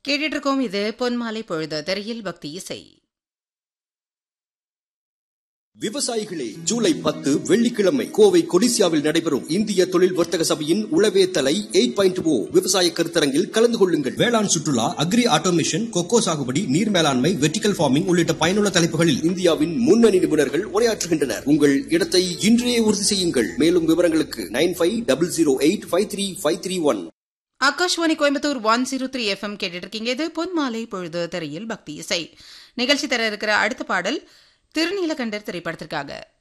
கேட்டுட்டு இருக்கோம் இது பொன்மாலை பொழுது திரையில் பக்தி இசை விவசாயிகளே ஜூலை பத்து வெள்ளிக்கிழமை கோவை கொடிசியாவில் நடைபெறும் இந்திய தொழில் வர்த்தக சபையின் உளவே தலை எயிட் பாயிண்ட் ஓ விவசாய கருத்தரங்கில் கலந்து கொள்ளுங்கள் வேளாண் சுற்றுலா அக்ரி ஆட்டோமேஷன் கொக்கோ சாகுபடி நீர் மேலாண்மை வெர்டிகல் ஃபார்மிங் உள்ளிட்ட பயனுள்ள தலைப்புகளில் இந்தியாவின் முன்னணி நிபுணர்கள் உரையாற்றுகின்றனர் உங்கள் இடத்தை இன்றையே உறுதி செய்யுங்கள் மேலும் விவரங்களுக்கு nine five double zero eight five three five three one Akashvani Coimbatore one zero three FM கேட்டுட்டு இருக்கீங்க இது பொன்மாலை பொழுது திரையில் பக்தி இசை நிகழ்ச்சி தர இருக்கிற அடுத்த பாடல் திருநீலகண்டர் திரைப்படத்திற்காக